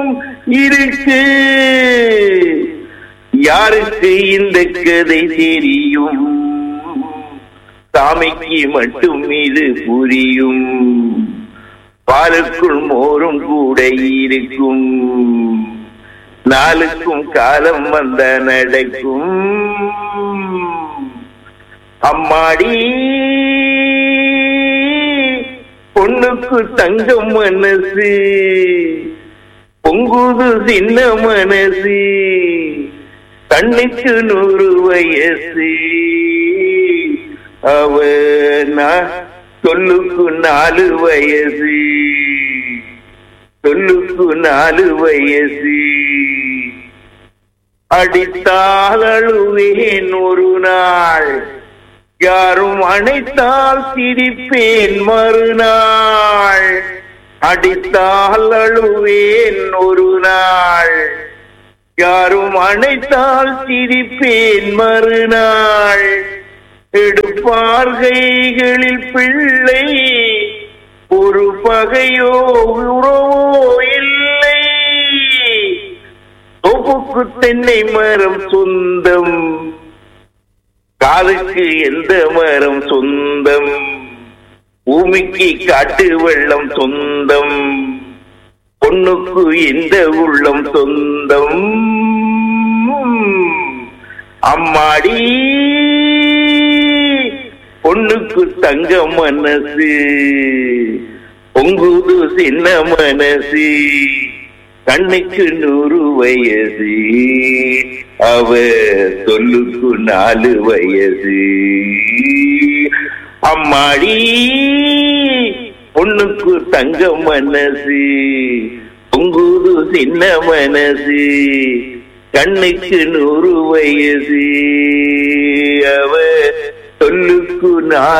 இருக்கு யாருக்கு இந்த கதை தெரியும் சாமிக்கு மட்டும் இது புரியும் பாலுக்குள் மோரும் கூட இருக்கும் நாளுக்கும் காலம் வந்த நடக்கும் அம்மாடி பொண்ணுக்கு தங்கம் மனசு பொங்குது சின்ன மனசு கண்ணுக்கு நூறு வயசு அவ நான் சொல்லுக்கு நாலு வயசு சொல்லுக்கு நாலு வயசு அடித்தால் அழுவேன் ஒரு நாள் யாரும் அணைத்தால் சிரிப்பேன் மறுநாள் அடித்தால் அழுவேன் ஒரு நாள் யாரும் அணைத்தால் சிரிப்பேன் மறுநாள் எடுப்பார் கைகளில் பிள்ளை ஒரு பகையோ உறவோ இல்லை தொகுக்கு தென்னை மரம் சொந்தம் காலுக்கு எந்த மரம் சொந்தம் பூமிக்கு காட்டு வெள்ளம் சொந்தம் பொண்ணுக்கு எந்த உள்ளம் சொந்தம் அம்மாடி பொண்ணுக்கு தங்க மனசு பொங்குது சின்ன மனசு கண்ணுக்கு நூறு வயசு அவ சொல்லுக்கு நாலு வயசு அம்மாடி பொண்ணுக்கு தங்க மனசு பொங்குது சின்ன மனசு கண்ணுக்கு நூறு வயசு அவ சொல்லுக்கு நாலு